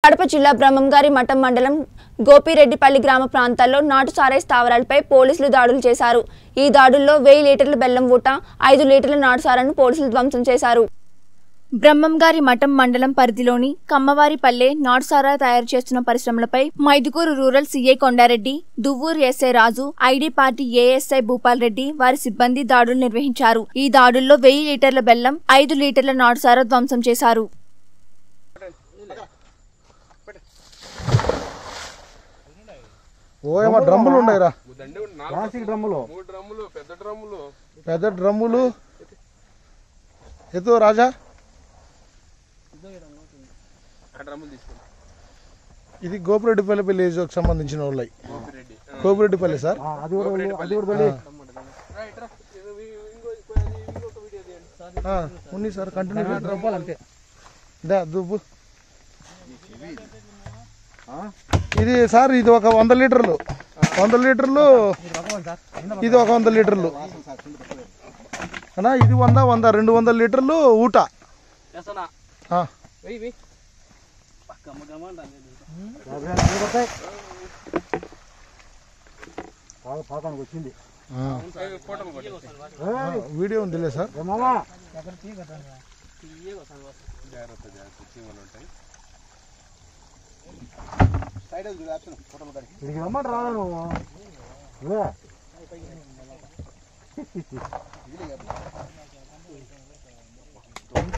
కడప జిల్లా బ్రహ్మంగారి మఠం మండలం గోపిరెడ్డిపల్లి గ్రామ ప్రాంతాల్లో నాటు సారాయి స్థావరాలపై పోలీసులు దాడులు చేశారు ఈ దాడుల్లో వెయ్యి లీటర్ల బెల్లం ఊట ఐదు లీటర్ల నాటు సారాను పోలీసులు ధ్వంసం చేశారు బ్రహ్మంగారి మఠం మండలం పరిధిలోని కమ్మవారిపల్లె నాటుసారా తయారు చేస్తున్న పరిశ్రమలపై Mydukur rural CI Kondareddy Duvvur SI Raju ID party ASI Bhupal Reddy వారి సిబ్బంది దాడులు నిర్వహించారు ఈ దాడుల్లో వెయ్యి లీటర్ల బెల్లం ఐదు లీటర్ల నాటుసారా ధ్వంసం చేశారు ఓయమ్మ డ్రమ్ములు ఉన్నాయిరా దండి ఉంది, నాలుగు ప్లాస్టిక్ డ్రమ్ములు మూడు డ్రమ్ములు పెద్ద డ్రమ్ములు పెద్ద డ్రమ్ములు ఎత్తు రాజా ఆ డ్రమ్ములు తీసుకోండి ఇది గోపిరెడ్డిపల్లి విలేజ్కి సంబంధించిన వాళ్ళవి రెడ్డి గోపిరెడ్డిపల్లి సార్ రైట్ రా ఇది- ఇంకో ఇది ఇంకొక వీడియో తీయండి ఆ, ఉంది సార్ కంటిన్యూ అంతే దా దుబ్బు ఇది సార్ ఇది ఒక వంద లీటర్లు వంద లీటర్లు ఇది ఒక వంద లీటర్లు అన్నా ఇది వంద వంద రెండు వందల లీటర్లు ఊట ఆ. ఆ. ఫోటోలు కొట్టి ఆ, వీడియో ఉందిలే సార్ జాగ్రత్త జాగ్రత్త చీమలు ఉంటాయి ఇక్కడికి రమ్మంటే రాదా నువ్వు ఇవే.